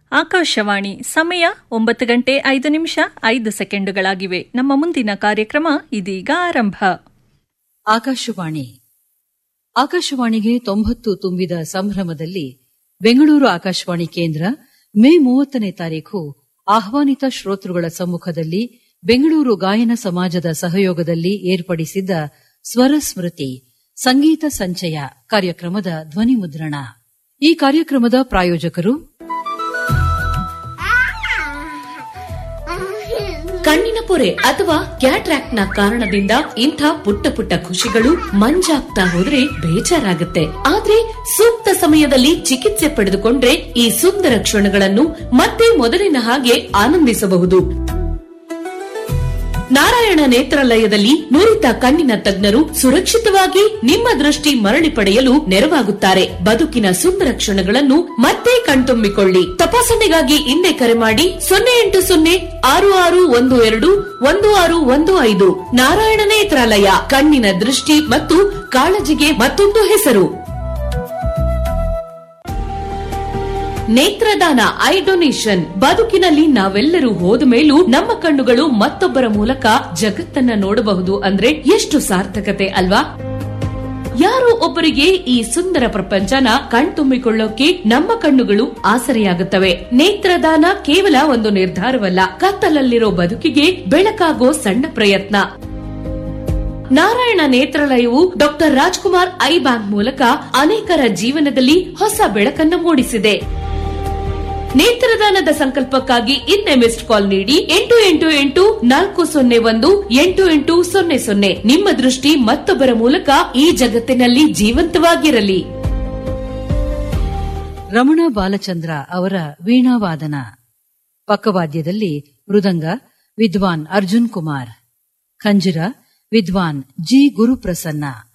ಆಕಾಶವಾಣಿ ಸಮಯ ಒಂಬತ್ತು ಗಂಟೆ ಐದು ನಿಮಿಷ ಐದು ಸೆಕೆಂಡುಗಳಾಗಿವೆ ನಮ್ಮ ಮುಂದಿನ ಕಾರ್ಯಕ್ರಮ ಇದೀಗ ಆರಂಭ ಆಕಾಶವಾಣಿ ಆಕಾಶವಾಣಿಗೆ ತೊಂಬತ್ತು ತುಂಬಿದ ಸಂಭ್ರಮದಲ್ಲಿ ಬೆಂಗಳೂರು ಆಕಾಶವಾಣಿ ಕೇಂದ್ರ ಮೇ ಮೂವತ್ತನೇ ತಾರೀಖು ಆಹ್ವಾನಿತ ಶ್ರೋತೃಗಳ ಸಮ್ಮುಖದಲ್ಲಿ ಬೆಂಗಳೂರು ಗಾಯನ ಸಮಾಜದ ಸಹಯೋಗದಲ್ಲಿ ಏರ್ಪಡಿಸಿದ್ದ ಸ್ವರ ಸ್ಮೃತಿ ಸಂಗೀತ ಸಂಚಯ ಕಾರ್ಯಕ್ರಮದ ಧ್ವನಿ ಮುದ್ರಣ ಈ ಕಾರ್ಯಕ್ರಮದ ಪ್ರಾಯೋಜಕರು ಕಣ್ಣಿನ ಪೊರೆ ಅಥವಾ ಕ್ಯಾಟ್ರಾಕ್ಟ್ ನ ಕಾರಣದಿಂದ ಇಂಥ ಪುಟ್ಟ ಪುಟ್ಟ ಖುಷಿಗಳು ಮಂಜಾಗ್ತಾ ಹೋದ್ರೆ ಬೇಜಾರಾಗುತ್ತೆ ಆದ್ರೆ ಸೂಕ್ತ ಸಮಯದಲ್ಲಿ ಚಿಕಿತ್ಸೆ ಪಡೆದುಕೊಂಡ್ರೆ ಈ ಸುಂದರ ಕ್ಷಣಗಳನ್ನು ಮತ್ತೆ ಮೊದಲಿನ ಹಾಗೆ ಆನಂದಿಸಬಹುದು ನಾರಾಯಣ ನೇತ್ರಾಲಯದಲ್ಲಿ ನುರಿತ ಕಣ್ಣಿನ ತಜ್ಞರು ಸುರಕ್ಷಿತವಾಗಿ ನಿಮ್ಮ ದೃಷ್ಟಿ ಮರಳಿ ಪಡೆಯಲು ನೆರವಾಗುತ್ತಾರೆ ಬದುಕಿನ ಸುಂದರ ಕ್ಷಣಗಳನ್ನು ಮತ್ತೆ ಕಣ್ತುಂಬಿಕೊಳ್ಳಿ ತಪಾಸಣೆಗಾಗಿ ಹಿಂದೆ ಕರೆ ಮಾಡಿ ಸೊನ್ನೆ ಎಂಟು ಸೊನ್ನೆ ಆರು ಆರು ಒಂದು ಎರಡು ಒಂದು ಆರು ಒಂದು ಐದು ನಾರಾಯಣ ನೇತ್ರಾಲಯ ಕಣ್ಣಿನ ದೃಷ್ಟಿ ಮತ್ತು ಕಾಳಜಿಗೆ ಮತ್ತೊಂದು ಹೆಸರು ನೇತ್ರದಾನ ಐ ಡೊನೇಷನ್ ಬದುಕಿನಲ್ಲಿ ನಾವೆಲ್ಲರೂ ಹೋದ ಮೇಲೂ ನಮ್ಮ ಕಣ್ಣುಗಳು ಮತ್ತೊಬ್ಬರ ಮೂಲಕ ಜಗತ್ತನ್ನ ನೋಡಬಹುದು ಅಂದ್ರೆ ಎಷ್ಟು ಸಾರ್ಥಕತೆ ಅಲ್ವಾ ಯಾರೋ ಒಬ್ಬರಿಗೆ ಈ ಸುಂದರ ಪ್ರಪಂಚನ ಕಣ್ತುಂಬಿಕೊಳ್ಳೋಕೆ ನಮ್ಮ ಕಣ್ಣುಗಳು ಆಸರೆಯಾಗುತ್ತವೆ ನೇತ್ರದಾನ ಕೇವಲ ಒಂದು ನಿರ್ಧಾರವಲ್ಲ ಕತ್ತಲಲ್ಲಿರೋ ಬದುಕಿಗೆ ಬೆಳಕಾಗೋ ಸಣ್ಣ ಪ್ರಯತ್ನ ನಾರಾಯಣ ನೇತ್ರಾಲಯವು ಡಾಕ್ಟರ್ ರಾಜ್ಕುಮಾರ್ ಐ ಬ್ಯಾಂಕ್ ಮೂಲಕ ಅನೇಕರ ಜೀವನದಲ್ಲಿ ಹೊಸ ಬೆಳಕನ್ನ ಮೂಡಿಸಿದೆ ನೇತ್ರದಾನದ ಸಂಕಲ್ಪಕ್ಕಾಗಿ ಇಂದೇ ಮಿಸ್ಡ್ ಕಾಲ್ ನೀಡಿ ಎಂಟು ಎಂಟು ಎಂಟು ನಾಲ್ಕು ಸೊನ್ನೆ ಒಂದು ಎಂಟು ಎಂಟು ಸೊನ್ನೆ ಸೊನ್ನೆ ನಿಮ್ಮ ದೃಷ್ಟಿ ಮತ್ತೊಬ್ಬರ ಮೂಲಕ ಈ ಜಗತ್ತಿನಲ್ಲಿ ಜೀವಂತವಾಗಿರಲಿ ರಮಣ ಬಾಲಚಂದ್ರ ಅವರ ವೀಣಾವಾದನ ಪಕ್ಕವಾದ್ಯದಲ್ಲಿ ಮೃದಂಗ ವಿದ್ವಾನ್ ಅರ್ಜುನ್ ಕುಮಾರ್ ಖಂಜಿರ ವಿದ್ವಾನ್ ಜಿ ಗುರುಪ್ರಸನ್ನ